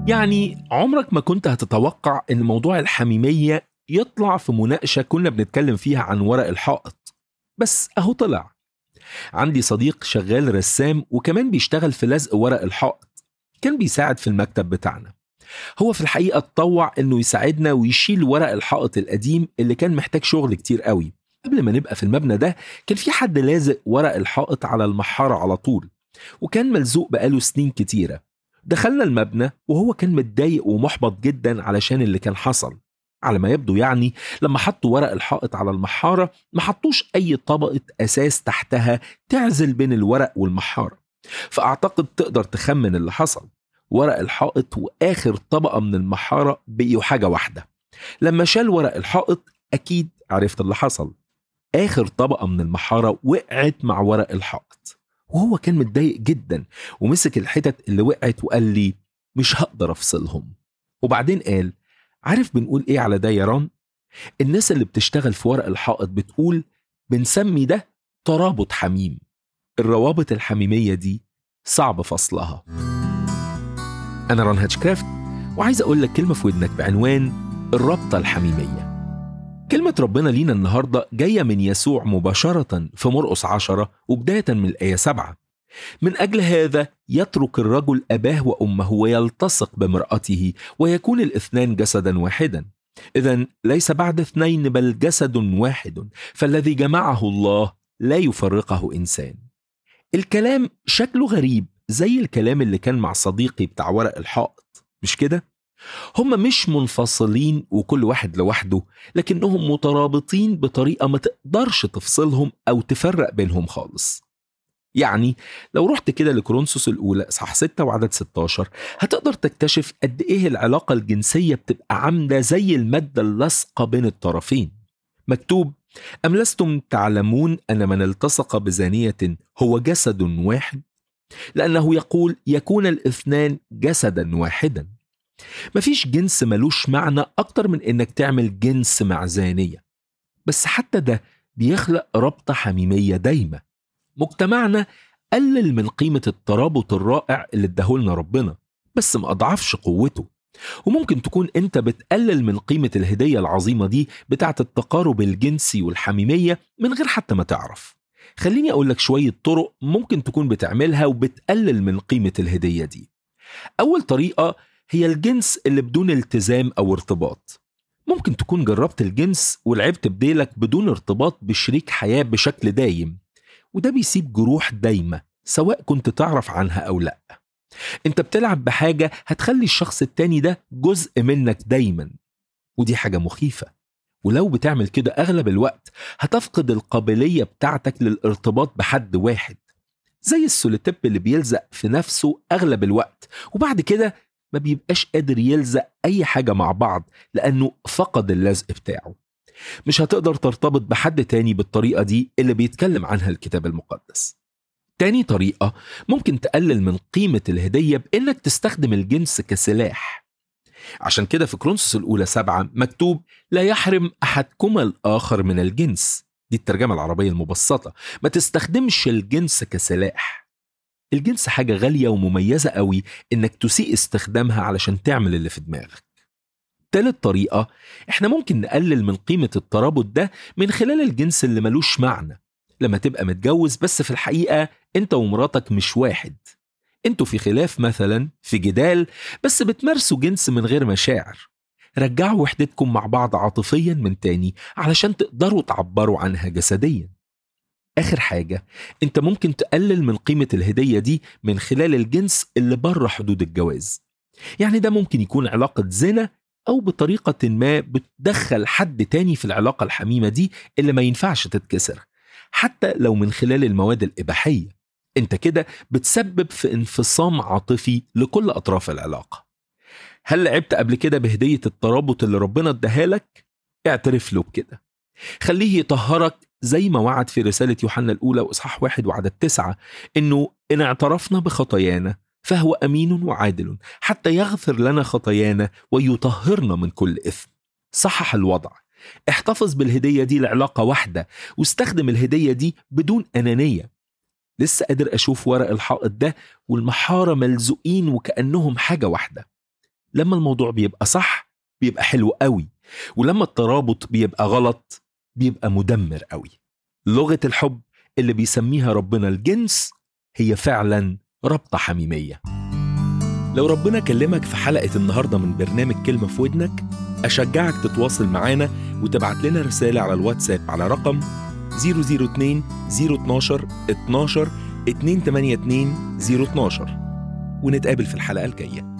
يعني عمرك ما كنت هتتوقع ان موضوع الحميمية يطلع في مناقشة كنا بنتكلم فيها عن ورق الحائط بس اهو طلع عندي صديق شغال رسام وكمان بيشتغل في لزق ورق الحائط كان بيساعد في المكتب بتاعنا هو في الحقيقة اتطوع انه يساعدنا ويشيل ورق الحائط القديم اللي كان محتاج شغل كتير قوي قبل ما نبقى في المبنى ده كان في حد لازق ورق الحائط على المحارة على طول وكان ملزوق بقاله سنين كتيرة دخلنا المبنى وهو كان متضايق ومحبط جدا علشان اللي كان حصل على ما يبدو يعني لما حطوا ورق الحائط على المحارة ما حطوش أي طبقة أساس تحتها تعزل بين الورق والمحارة فأعتقد تقدر تخمن اللي حصل ورق الحائط وآخر طبقة من المحارة بقيوا حاجة واحدة لما شال ورق الحائط أكيد عرفت اللي حصل آخر طبقة من المحارة وقعت مع ورق الحائط وهو كان متضايق جدا ومسك الحتت اللي وقعت وقال لي مش هقدر أفصلهم وبعدين قال عارف بنقول إيه على ده يا ران؟ الناس اللي بتشتغل في ورق الحائط بتقول بنسمي ده ترابط حميم الروابط الحميمية دي صعب فصلها أنا ران هاتشكرافت وعايز أقول لك كلمة في ودنك بعنوان الرابطة الحميمية كلمة ربنا لينا النهاردة جاية من يسوع مباشرة في مرقس عشرة وبداية من الآية سبعة من أجل هذا يترك الرجل أباه وأمه ويلتصق بامرأته ويكون الاثنان جسدا واحدا إذا ليس بعد اثنين بل جسد واحد فالذي جمعه الله لا يفرقه إنسان الكلام شكله غريب زي الكلام اللي كان مع صديقي بتاع ورق الحائط مش كده؟ هما مش منفصلين وكل واحد لوحده لكنهم مترابطين بطريقة ما تقدرش تفصلهم أو تفرق بينهم خالص يعني لو رحت كده لكرونسوس الأولى إصحاح 6 وعدد 16 هتقدر تكتشف قد إيه العلاقة الجنسية بتبقى عاملة زي المادة اللاصقة بين الطرفين مكتوب أم لستم تعلمون أن من التصق بزانية هو جسد واحد لأنه يقول يكون الاثنان جسدا واحدا مفيش جنس ملوش معنى أكتر من إنك تعمل جنس مع زانية بس حتى ده بيخلق رابطة حميمية دايمة مجتمعنا قلل من قيمة الترابط الرائع اللي اداهولنا ربنا بس ما أضعفش قوته وممكن تكون انت بتقلل من قيمة الهدية العظيمة دي بتاعة التقارب الجنسي والحميمية من غير حتى ما تعرف خليني أقول لك شوية طرق ممكن تكون بتعملها وبتقلل من قيمة الهدية دي أول طريقة هي الجنس اللي بدون التزام أو ارتباط ممكن تكون جربت الجنس ولعبت بديلك بدون ارتباط بشريك حياة بشكل دايم وده بيسيب جروح دايمة سواء كنت تعرف عنها أو لأ انت بتلعب بحاجة هتخلي الشخص التاني ده جزء منك دايما ودي حاجة مخيفة ولو بتعمل كده أغلب الوقت هتفقد القابلية بتاعتك للارتباط بحد واحد زي السوليتيب اللي بيلزق في نفسه أغلب الوقت وبعد كده ما بيبقاش قادر يلزق أي حاجة مع بعض لأنه فقد اللزق بتاعه مش هتقدر ترتبط بحد تاني بالطريقة دي اللي بيتكلم عنها الكتاب المقدس تاني طريقة ممكن تقلل من قيمة الهدية بإنك تستخدم الجنس كسلاح عشان كده في كرونسوس الأولى سبعة مكتوب لا يحرم أحدكما الآخر من الجنس دي الترجمة العربية المبسطة ما تستخدمش الجنس كسلاح الجنس حاجة غالية ومميزة قوي إنك تسيء استخدامها علشان تعمل اللي في دماغك تالت طريقة احنا ممكن نقلل من قيمة الترابط ده من خلال الجنس اللي ملوش معنى لما تبقى متجوز بس في الحقيقة انت ومراتك مش واحد انتوا في خلاف مثلا في جدال بس بتمارسوا جنس من غير مشاعر رجعوا وحدتكم مع بعض عاطفيا من تاني علشان تقدروا تعبروا عنها جسديا آخر حاجة أنت ممكن تقلل من قيمة الهدية دي من خلال الجنس اللي بره حدود الجواز يعني ده ممكن يكون علاقة زنا أو بطريقة ما بتدخل حد تاني في العلاقة الحميمة دي اللي ما ينفعش تتكسر حتى لو من خلال المواد الإباحية أنت كده بتسبب في انفصام عاطفي لكل أطراف العلاقة هل لعبت قبل كده بهدية الترابط اللي ربنا اداها لك؟ اعترف له بكده خليه يطهرك زي ما وعد في رسالة يوحنا الأولى وإصحاح واحد وعدد تسعة إنه إن اعترفنا بخطايانا فهو أمين وعادل حتى يغفر لنا خطايانا ويطهرنا من كل إثم صحح الوضع احتفظ بالهدية دي لعلاقة واحدة واستخدم الهدية دي بدون أنانية لسه قادر أشوف ورق الحائط ده والمحارة ملزوقين وكأنهم حاجة واحدة لما الموضوع بيبقى صح بيبقى حلو قوي ولما الترابط بيبقى غلط بيبقى مدمر قوي لغة الحب اللي بيسميها ربنا الجنس هي فعلا ربطة حميمية لو ربنا كلمك في حلقة النهاردة من برنامج كلمة في ودنك أشجعك تتواصل معانا وتبعت لنا رسالة على الواتساب على رقم 002 012 12 282 012 ونتقابل في الحلقة الجاية